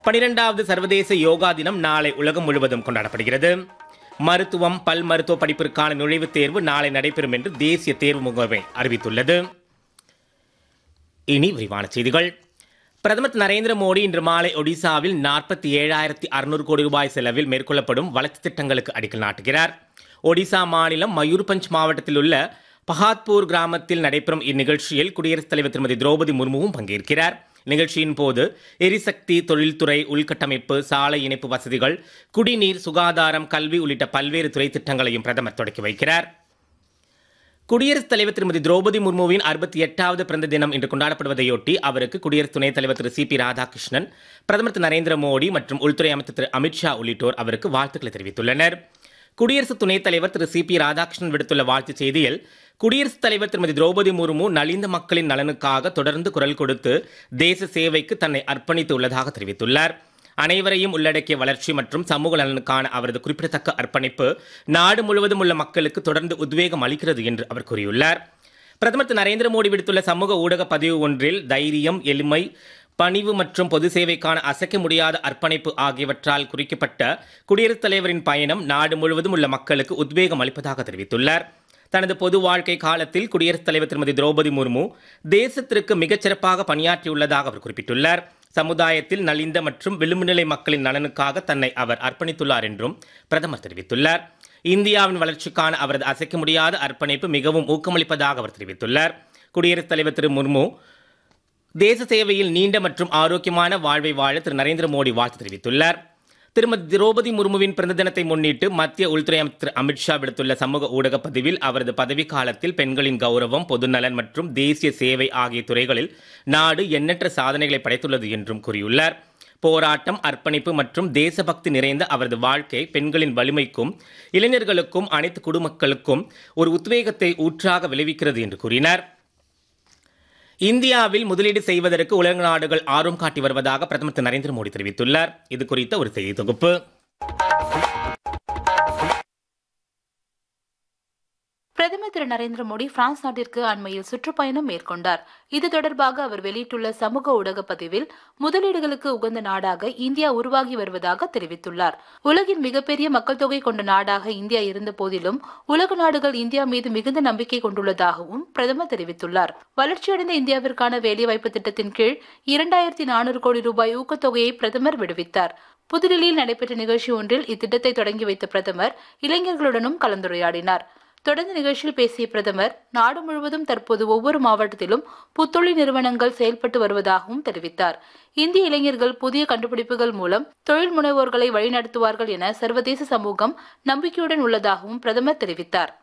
பனிரெண்டாவது சர்வதேச யோகா தினம் நாளை உலகம் முழுவதும் கொண்டாடப்படுகிறது மருத்துவம் பல் மருத்துவ படிப்பிற்கான நுழைவுத் தேர்வு நாளை நடைபெறும் என்று தேசிய தேர்வு முகமை அறிவித்துள்ளது இனி விரிவான செய்திகள் பிரதமர் திரு நரேந்திர மோடி இன்று மாலை ஒடிசாவில் நாற்பத்தி ஏழாயிரத்தி அறுநூறு கோடி ரூபாய் செலவில் மேற்கொள்ளப்படும் வளர்ச்சித் திட்டங்களுக்கு அடிக்கல் நாட்டுகிறார் ஒடிசா மாநிலம் மயூர்பஞ்ச் மாவட்டத்தில் உள்ள பஹாத்பூர் கிராமத்தில் நடைபெறும் இந்நிகழ்ச்சியில் குடியரசுத் தலைவர் திருமதி திரௌபதி முர்முவும் பங்கேற்கிறார் நிகழ்ச்சியின் போது எரிசக்தி தொழில்துறை உள்கட்டமைப்பு சாலை இணைப்பு வசதிகள் குடிநீர் சுகாதாரம் கல்வி உள்ளிட்ட பல்வேறு துறை திட்டங்களையும் பிரதமர் தொடக்கி வைக்கிறார் குடியரசுத் தலைவர் திருமதி திரௌபதி முர்முவின் அறுபத்தி எட்டாவது பிறந்த தினம் இன்று கொண்டாடப்படுவதையொட்டி அவருக்கு குடியரசு துணைத் தலைவர் திரு சி பி ராதாகிருஷ்ணன் பிரதமர் திரு நரேந்திர மோடி மற்றும் உள்துறை அமைச்சர் திரு அமித்ஷா உள்ளிட்டோர் அவருக்கு வாழ்த்துக்களை தெரிவித்துள்ளனர் குடியரசு துணைத் தலைவர் திரு சி பி ராதாகிருஷ்ணன் விடுத்துள்ள வாழ்த்துச் செய்தியில் குடியரசுத் தலைவர் திருமதி திரௌபதி முர்மு நலிந்த மக்களின் நலனுக்காக தொடர்ந்து குரல் கொடுத்து தேச சேவைக்கு தன்னை அர்ப்பணித்து உள்ளதாக தெரிவித்துள்ளார் அனைவரையும் உள்ளடக்கிய வளர்ச்சி மற்றும் சமூக நலனுக்கான அவரது குறிப்பிடத்தக்க அர்ப்பணிப்பு நாடு முழுவதும் உள்ள மக்களுக்கு தொடர்ந்து உத்வேகம் அளிக்கிறது என்று அவர் கூறியுள்ளார் பிரதமர் திரு நரேந்திர மோடி விடுத்துள்ள சமூக ஊடக பதிவு ஒன்றில் தைரியம் எளிமை பணிவு மற்றும் பொது சேவைக்கான அசைக்க முடியாத அர்ப்பணிப்பு ஆகியவற்றால் குறிக்கப்பட்ட குடியரசுத் தலைவரின் பயணம் நாடு முழுவதும் உள்ள மக்களுக்கு உத்வேகம் அளிப்பதாக தெரிவித்துள்ளார் தனது பொது வாழ்க்கை காலத்தில் குடியரசுத் தலைவர் திருமதி திரௌபதி முர்மு தேசத்திற்கு மிகச் சிறப்பாக பணியாற்றியுள்ளதாக அவர் குறிப்பிட்டுள்ளார் சமுதாயத்தில் நலிந்த மற்றும் விளிம்புநிலை மக்களின் நலனுக்காக தன்னை அவர் அர்ப்பணித்துள்ளார் என்றும் பிரதமர் தெரிவித்துள்ளார் இந்தியாவின் வளர்ச்சிக்கான அவரது அசைக்க முடியாத அர்ப்பணிப்பு மிகவும் ஊக்கமளிப்பதாக அவர் தெரிவித்துள்ளார் குடியரசுத் தலைவர் திரு முர்மு தேச சேவையில் நீண்ட மற்றும் ஆரோக்கியமான வாழ்வை வாழ திரு நரேந்திர மோடி வாழ்த்து தெரிவித்துள்ளார் திருமதி திரௌபதி முர்முவின் பிறந்த தினத்தை முன்னிட்டு மத்திய உள்துறை அமைச்சர் அமித்ஷா விடுத்துள்ள சமூக ஊடக பதிவில் அவரது பதவி காலத்தில் பெண்களின் கௌரவம் பொதுநலன் மற்றும் தேசிய சேவை ஆகிய துறைகளில் நாடு எண்ணற்ற சாதனைகளை படைத்துள்ளது என்றும் கூறியுள்ளார் போராட்டம் அர்ப்பணிப்பு மற்றும் தேசபக்தி நிறைந்த அவரது வாழ்க்கை பெண்களின் வலிமைக்கும் இளைஞர்களுக்கும் அனைத்து குடிமக்களுக்கும் ஒரு உத்வேகத்தை ஊற்றாக விளைவிக்கிறது என்று கூறினார் இந்தியாவில் முதலீடு செய்வதற்கு உலக நாடுகள் ஆர்வம் காட்டி வருவதாக பிரதமர் திரு நரேந்திர மோடி தெரிவித்துள்ளார் இது குறித்த ஒரு செய்தி தொகுப்பு பிரதமர் திரு நரேந்திர மோடி பிரான்ஸ் நாட்டிற்கு அண்மையில் சுற்றுப்பயணம் மேற்கொண்டார் இது தொடர்பாக அவர் வெளியிட்டுள்ள சமூக ஊடக பதிவில் முதலீடுகளுக்கு உகந்த நாடாக இந்தியா உருவாகி வருவதாக தெரிவித்துள்ளார் உலகின் மிகப்பெரிய மக்கள் தொகை கொண்ட நாடாக இந்தியா இருந்த போதிலும் உலக நாடுகள் இந்தியா மீது மிகுந்த நம்பிக்கை கொண்டுள்ளதாகவும் பிரதமர் தெரிவித்துள்ளார் வளர்ச்சியடைந்த இந்தியாவிற்கான வேலைவாய்ப்பு திட்டத்தின் கீழ் இரண்டாயிரத்தி நானூறு கோடி ரூபாய் ஊக்கத்தொகையை பிரதமர் விடுவித்தார் புதுடில்லியில் நடைபெற்ற நிகழ்ச்சி ஒன்றில் இத்திட்டத்தை தொடங்கி வைத்த பிரதமர் இளைஞர்களுடனும் கலந்துரையாடினார் தொடர்ந்து நிகழ்ச்சியில் பேசிய பிரதமர் நாடு முழுவதும் தற்போது ஒவ்வொரு மாவட்டத்திலும் புத்தொழில் நிறுவனங்கள் செயல்பட்டு வருவதாகவும் தெரிவித்தார் இந்திய இளைஞர்கள் புதிய கண்டுபிடிப்புகள் மூலம் தொழில் முனைவோர்களை வழிநடத்துவார்கள் என சர்வதேச சமூகம் நம்பிக்கையுடன் உள்ளதாகவும் பிரதமர் தெரிவித்தார்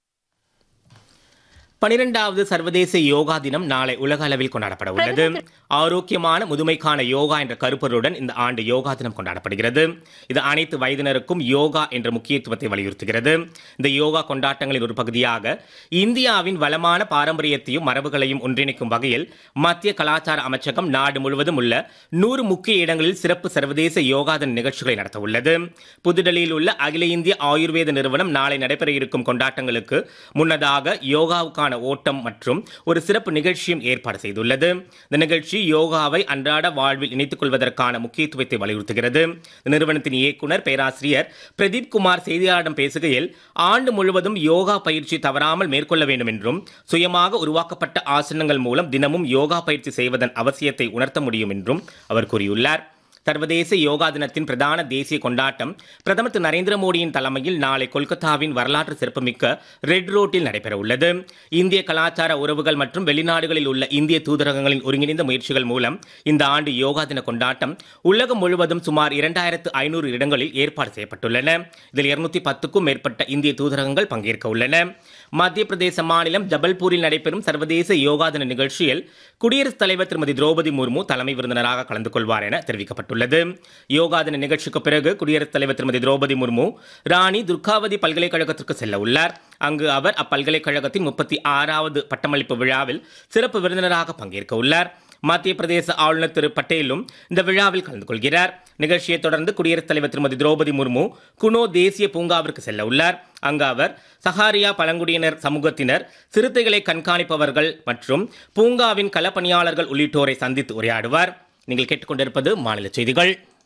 பனிரெண்டாவது சர்வதேச யோகா தினம் நாளை உலக அளவில் கொண்டாடப்பட உள்ளது ஆரோக்கியமான முதுமைக்கான யோகா என்ற கருப்பொருளுடன் இந்த ஆண்டு யோகா தினம் கொண்டாடப்படுகிறது இது அனைத்து வயதினருக்கும் யோகா என்ற முக்கியத்துவத்தை வலியுறுத்துகிறது இந்த யோகா கொண்டாட்டங்களின் ஒரு பகுதியாக இந்தியாவின் வளமான பாரம்பரியத்தையும் மரபுகளையும் ஒன்றிணைக்கும் வகையில் மத்திய கலாச்சார அமைச்சகம் நாடு முழுவதும் உள்ள நூறு முக்கிய இடங்களில் சிறப்பு சர்வதேச யோகா தின நிகழ்ச்சிகளை நடத்த உள்ளது புதுடெல்லியில் உள்ள அகில இந்திய ஆயுர்வேத நிறுவனம் நாளை நடைபெற இருக்கும் கொண்டாட்டங்களுக்கு முன்னதாக யோகாவுக்கான ஓட்டம் மற்றும் ஒரு சிறப்பு நிகழ்ச்சியும் ஏற்பாடு செய்துள்ளது இந்த நிகழ்ச்சி யோகாவை அன்றாட வாழ்வில் இணைத்துக் கொள்வதற்கான முக்கியத்துவத்தை வலியுறுத்துகிறது இந்த நிறுவனத்தின் இயக்குனர் பேராசிரியர் பிரதீப் குமார் செய்தியாளரிடம் பேசுகையில் ஆண்டு முழுவதும் யோகா பயிற்சி தவறாமல் மேற்கொள்ள வேண்டும் என்றும் சுயமாக உருவாக்கப்பட்ட ஆசனங்கள் மூலம் தினமும் யோகா பயிற்சி செய்வதன் அவசியத்தை உணர்த்த முடியும் என்றும் அவர் கூறியுள்ளார் சர்வதேச யோகா தினத்தின் பிரதான தேசிய கொண்டாட்டம் பிரதமர் திரு நரேந்திர மோடியின் தலைமையில் நாளை கொல்கத்தாவின் வரலாற்று சிறப்புமிக்க ரெட் ரோட்டில் நடைபெற உள்ளது இந்திய கலாச்சார உறவுகள் மற்றும் வெளிநாடுகளில் உள்ள இந்திய தூதரகங்களின் ஒருங்கிணைந்த முயற்சிகள் மூலம் இந்த ஆண்டு யோகா தின கொண்டாட்டம் உலகம் முழுவதும் சுமார் இரண்டாயிரத்து ஐநூறு இடங்களில் ஏற்பாடு செய்யப்பட்டுள்ளன இதில் இருநூத்தி பத்துக்கும் மேற்பட்ட இந்திய தூதரகங்கள் பங்கேற்க உள்ளன மத்திய பிரதேச மாநிலம் ஜபல்பூரில் நடைபெறும் சர்வதேச யோகா தின நிகழ்ச்சியில் குடியரசுத் தலைவர் திருமதி திரௌபதி முர்மு தலைமை விருந்தினராக கலந்து கொள்வார் என தெரிவிக்கப்பட்டுள்ளது யோகா தின நிகழ்ச்சிக்கு பிறகு குடியரசுத் தலைவர் திருமதி திரௌபதி முர்மு ராணி துர்காவதி பல்கலைக்கழகத்திற்கு செல்ல உள்ளார் அங்கு அவர் அப்பல்கலைக்கழகத்தின் முப்பத்தி ஆறாவது பட்டமளிப்பு விழாவில் சிறப்பு விருந்தினராக பங்கேற்க உள்ளார் மத்திய பிரதேச ஆளுநர் திரு பட்டேலும் இந்த விழாவில் கலந்து கொள்கிறார் நிகழ்ச்சியை தொடர்ந்து குடியரசுத் தலைவர் திருமதி திரௌபதி முர்மு குனோ தேசிய பூங்காவிற்கு செல்ல உள்ளார் அங்கு அவர் சஹாரியா பழங்குடியினர் சமூகத்தினர் சிறுத்தைகளை கண்காணிப்பவர்கள் மற்றும் பூங்காவின் களப்பணியாளர்கள் உள்ளிட்டோரை சந்தித்து உரையாடுவார் நீங்கள் கேட்டுக்கொண்டிருப்பது மாநில செய்திகள்